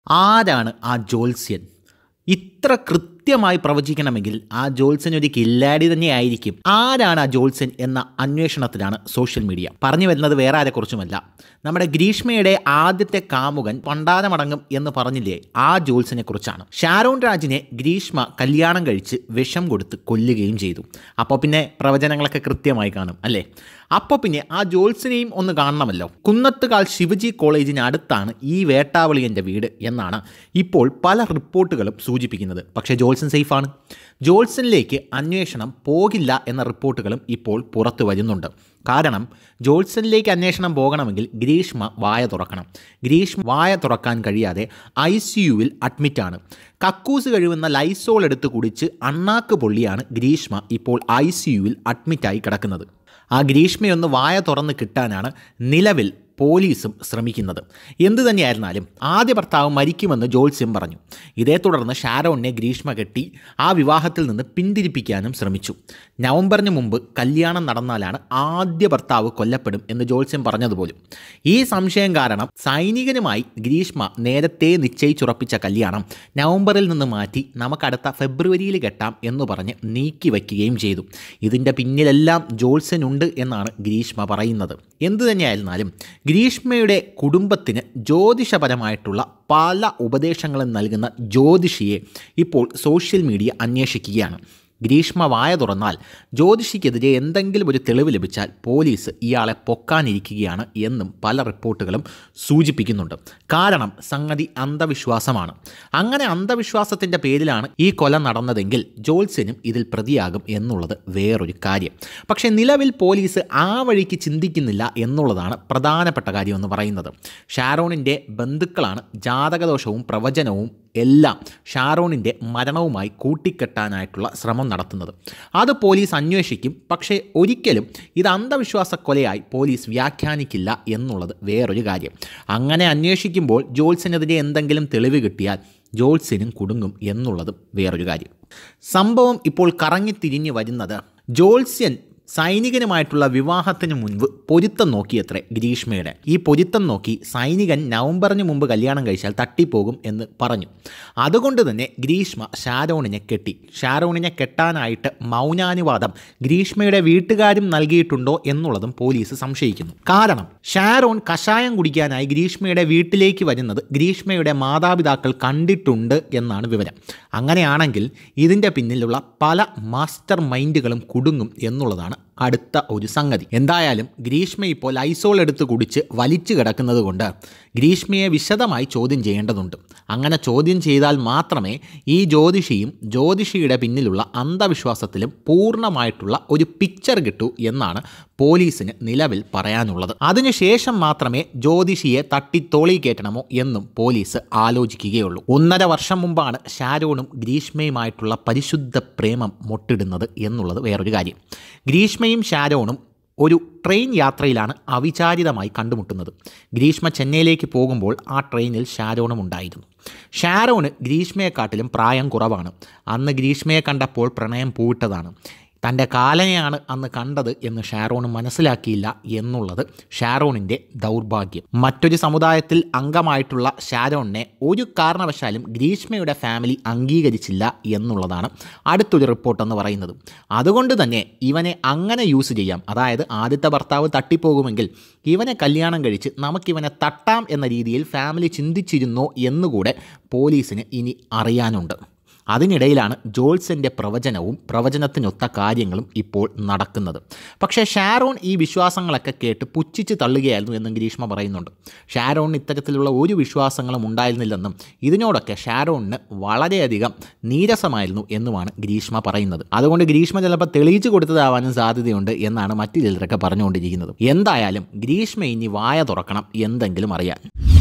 ആരാണ് ആ ജോത്സ്യൻ ഇത്ര കൃത്യമായി പ്രവചിക്കണമെങ്കിൽ ആ ജോത്സ്യൻ ഒരു കില്ലാടി തന്നെയായിരിക്കും ആരാണ് ആ ജോത്സ്യൻ എന്ന അന്വേഷണത്തിലാണ് സോഷ്യൽ മീഡിയ പറഞ്ഞു വരുന്നത് വേറെ ആരെക്കുറിച്ചുമല്ല നമ്മുടെ ഗ്രീഷ്മയുടെ ആദ്യത്തെ കാമുകൻ പണ്ടാരമടങ്ങും എന്ന് പറഞ്ഞില്ലേ ആ ജോത്സ്യനെ കുറിച്ചാണ് ഷാരോൺ രാജിനെ ഗ്രീഷ്മ കല്യാണം കഴിച്ച് വിഷം കൊടുത്ത് കൊല്ലുകയും ചെയ്തു അപ്പോൾ പിന്നെ പ്രവചനങ്ങളൊക്കെ കൃത്യമായി കാണും അല്ലേ അപ്പോൾ പിന്നെ ആ ജോത്സ്യനെയും ഒന്ന് കാണണമല്ലോ കുന്നത്തുകാൽ ശിവജി കോളേജിന് അടുത്താണ് ഈ വേട്ടാവളിയൻ്റെ വീട് എന്നാണ് ഇപ്പോൾ പല റിപ്പോർട്ടുകളും സൂചിപ്പിക്കുന്നത് പക്ഷേ ജോത്സ്യൻ സേഫാണ് ജോത്സ്യനിലേക്ക് അന്വേഷണം പോകില്ല എന്ന റിപ്പോർട്ടുകളും ഇപ്പോൾ പുറത്തു വരുന്നുണ്ട് കാരണം ജോത്സ്യനിലേക്ക് അന്വേഷണം പോകണമെങ്കിൽ ഗ്രീഷ്മ വായ തുറക്കണം ഗ്രീഷ്മ വായ തുറക്കാൻ കഴിയാതെ ഐ സി യുവിൽ അഡ്മിറ്റാണ് കക്കൂസ് കഴിവുന്ന ലൈസോൾ എടുത്ത് കുടിച്ച് അണ്ണാക്ക് പൊള്ളിയാണ് ഗ്രീഷ്മ ഇപ്പോൾ ഐ സി യുവിൽ അഡ്മിറ്റായി കിടക്കുന്നത് ആ ഗ്രീഷ്മയൊന്ന് വായ തുറന്ന് കിട്ടാനാണ് നിലവിൽ പോലീസും ശ്രമിക്കുന്നത് എന്തു തന്നെയായിരുന്നാലും ആദ്യ ഭർത്താവ് മരിക്കുമെന്ന് ജോത്സ്യം പറഞ്ഞു ഇതേ തുടർന്ന് ഷാരോണിനെ ഗ്രീഷ്മ കെട്ടി ആ വിവാഹത്തിൽ നിന്ന് പിന്തിരിപ്പിക്കാനും ശ്രമിച്ചു നവംബറിന് മുമ്പ് കല്യാണം നടന്നാലാണ് ആദ്യ ഭർത്താവ് കൊല്ലപ്പെടും എന്ന് ജോത്സ്യം പറഞ്ഞതുപോലും ഈ സംശയം കാരണം സൈനികനുമായി ഗ്രീഷ്മ നേരത്തെ നിശ്ചയിച്ചുറപ്പിച്ച കല്യാണം നവംബറിൽ നിന്ന് മാറ്റി നമുക്കടുത്ത ഫെബ്രുവരിയിൽ കെട്ടാം എന്ന് പറഞ്ഞ് നീക്കി വയ്ക്കുകയും ചെയ്തു ഇതിൻ്റെ പിന്നിലെല്ലാം ജോത്സ്യനുണ്ട് എന്നാണ് ഗ്രീഷ്മ പറയുന്നത് എന്തു തന്നെയായിരുന്നാലും ഗ്രീഷ്മയുടെ കുടുംബത്തിന് ജ്യോതിഷപരമായിട്ടുള്ള പല ഉപദേശങ്ങളും നൽകുന്ന ജ്യോതിഷിയെ ഇപ്പോൾ സോഷ്യൽ മീഡിയ അന്വേഷിക്കുകയാണ് ഗ്രീഷ്മ വായ തുറന്നാൽ ജ്യോതിഷിക്കെതിരെ എന്തെങ്കിലും ഒരു തെളിവ് ലഭിച്ചാൽ പോലീസ് ഇയാളെ പൊക്കാനിരിക്കുകയാണ് എന്നും പല റിപ്പോർട്ടുകളും സൂചിപ്പിക്കുന്നുണ്ട് കാരണം സംഗതി അന്ധവിശ്വാസമാണ് അങ്ങനെ അന്ധവിശ്വാസത്തിൻ്റെ പേരിലാണ് ഈ കൊല നടന്നതെങ്കിൽ ജോത്സ്യനും ഇതിൽ പ്രതിയാകും എന്നുള്ളത് വേറൊരു കാര്യം പക്ഷേ നിലവിൽ പോലീസ് ആ വഴിക്ക് ചിന്തിക്കുന്നില്ല എന്നുള്ളതാണ് പ്രധാനപ്പെട്ട കാര്യം എന്ന് പറയുന്നത് ഷാരോണിൻ്റെ ബന്ധുക്കളാണ് ജാതകദോഷവും പ്രവചനവും എല്ലാം ഷാരോണിൻ്റെ മരണവുമായി കൂട്ടിക്കെട്ടാനായിട്ടുള്ള ശ്രമം നടത്തുന്നത് അത് പോലീസ് അന്വേഷിക്കും പക്ഷേ ഒരിക്കലും ഇത് അന്ധവിശ്വാസ കൊലയായി പോലീസ് വ്യാഖ്യാനിക്കില്ല എന്നുള്ളത് വേറൊരു കാര്യം അങ്ങനെ അന്വേഷിക്കുമ്പോൾ ജോത്സ്യനെതിരെ എന്തെങ്കിലും തെളിവ് കിട്ടിയാൽ ജോത്സ്യനും കുടുങ്ങും എന്നുള്ളതും വേറൊരു കാര്യം സംഭവം ഇപ്പോൾ കറങ്ങിത്തിരിഞ്ഞ് വരുന്നത് ജോത്സ്യൻ സൈനികനുമായിട്ടുള്ള വിവാഹത്തിന് മുൻപ് പൊരുത്തം നോക്കിയത്രേ ഗ്രീഷ്മയുടെ ഈ പൊരുത്തം നോക്കി സൈനികൻ നവംബറിന് മുമ്പ് കല്യാണം കഴിച്ചാൽ തട്ടിപ്പോകും എന്ന് പറഞ്ഞു അതുകൊണ്ട് തന്നെ ഗ്രീഷ്മ ഷാരോണിനെ കെട്ടി ഷാരോണിനെ കെട്ടാനായിട്ട് മൗനാനുവാദം ഗ്രീഷ്മയുടെ വീട്ടുകാരും നൽകിയിട്ടുണ്ടോ എന്നുള്ളതും പോലീസ് സംശയിക്കുന്നു കാരണം ഷാരോൺ കഷായം കുടിക്കാനായി ഗ്രീഷ്മയുടെ വീട്ടിലേക്ക് വരുന്നത് ഗ്രീഷ്മയുടെ മാതാപിതാക്കൾ കണ്ടിട്ടുണ്ട് എന്നാണ് വിവരം അങ്ങനെയാണെങ്കിൽ ഇതിൻ്റെ പിന്നിലുള്ള പല മാസ്റ്റർ മൈൻഡുകളും കുടുങ്ങും എന്നുള്ളതാണ് അടുത്ത ഒരു സംഗതി എന്തായാലും ഗ്രീഷ്മ ഇപ്പോൾ ലൈസോൾ എടുത്ത് കുടിച്ച് വലിച്ചു കിടക്കുന്നത് കൊണ്ട് ഗ്രീഷ്മയെ വിശദമായി ചോദ്യം ചെയ്യേണ്ടതുണ്ട് അങ്ങനെ ചോദ്യം ചെയ്താൽ മാത്രമേ ഈ ജ്യോതിഷിയും ജ്യോതിഷിയുടെ പിന്നിലുള്ള അന്ധവിശ്വാസത്തിലും പൂർണ്ണമായിട്ടുള്ള ഒരു പിക്ചർ കിട്ടൂ എന്നാണ് പോലീസിന് നിലവിൽ പറയാനുള്ളത് അതിനുശേഷം മാത്രമേ ജ്യോതിഷിയെ തട്ടിത്തോളി കയറ്റണമോ എന്നും പോലീസ് ആലോചിക്കുകയുള്ളൂ ഒന്നര വർഷം മുമ്പാണ് ഷാരോണും ഗ്രീഷ്മയുമായിട്ടുള്ള പരിശുദ്ധ പ്രേമം മുട്ടിടുന്നത് എന്നുള്ളത് വേറൊരു കാര്യം ഗ്രീഷ്മയും ഷാരോണും ഒരു ട്രെയിൻ യാത്രയിലാണ് അവിചാരിതമായി കണ്ടുമുട്ടുന്നത് ഗ്രീഷ്മ ചെന്നൈയിലേക്ക് പോകുമ്പോൾ ആ ട്രെയിനിൽ ഷാരോണും ഉണ്ടായിരുന്നു ഷാരോണ് ഗ്രീഷ്മയെക്കാട്ടിലും പ്രായം കുറവാണ് അന്ന് ഗ്രീഷ്മയെ കണ്ടപ്പോൾ പ്രണയം പൂവിട്ടതാണ് തൻ്റെ കാലനെയാണ് അന്ന് കണ്ടത് എന്ന് ഷാരോൺ മനസ്സിലാക്കിയില്ല എന്നുള്ളത് ഷാരോണിൻ്റെ ദൗർഭാഗ്യം മറ്റൊരു സമുദായത്തിൽ അംഗമായിട്ടുള്ള ഷാരോണിനെ ഒരു കാരണവശാലും ഗ്രീഷ്മയുടെ ഫാമിലി അംഗീകരിച്ചില്ല എന്നുള്ളതാണ് അടുത്തൊരു റിപ്പോർട്ടെന്ന് പറയുന്നത് അതുകൊണ്ട് തന്നെ ഇവനെ അങ്ങനെ യൂസ് ചെയ്യാം അതായത് ആദ്യത്തെ ഭർത്താവ് തട്ടിപ്പോകുമെങ്കിൽ ഇവനെ കല്യാണം കഴിച്ച് നമുക്കിവനെ തട്ടാം എന്ന രീതിയിൽ ഫാമിലി ചിന്തിച്ചിരുന്നോ എന്നുകൂടെ പോലീസിന് ഇനി അറിയാനുണ്ട് അതിനിടയിലാണ് ജോൾസൻ്റെ പ്രവചനവും പ്രവചനത്തിനൊത്ത കാര്യങ്ങളും ഇപ്പോൾ നടക്കുന്നത് പക്ഷേ ഷാരോൺ ഈ വിശ്വാസങ്ങളൊക്കെ കേട്ട് പുച്ഛിച്ച് തള്ളുകയായിരുന്നു എന്നും ഗ്രീഷ്മ പറയുന്നുണ്ട് ഷാരോണിന് ഇത്തരത്തിലുള്ള ഒരു വിശ്വാസങ്ങളും ഉണ്ടായിരുന്നില്ലെന്നും ഇതിനോടൊക്കെ ഷാരോണിന് വളരെയധികം നീരസമായിരുന്നു എന്നുമാണ് ഗ്രീഷ്മ പറയുന്നത് അതുകൊണ്ട് ഗ്രീഷ്മ ചിലപ്പോൾ തെളിയിച്ചു കൊടുത്തതാവാനും സാധ്യതയുണ്ട് എന്നാണ് മറ്റു ചിലരൊക്കെ പറഞ്ഞുകൊണ്ടിരിക്കുന്നത് എന്തായാലും ഗ്രീഷ്മ ഇനി വായ തുറക്കണം എന്തെങ്കിലും അറിയാൻ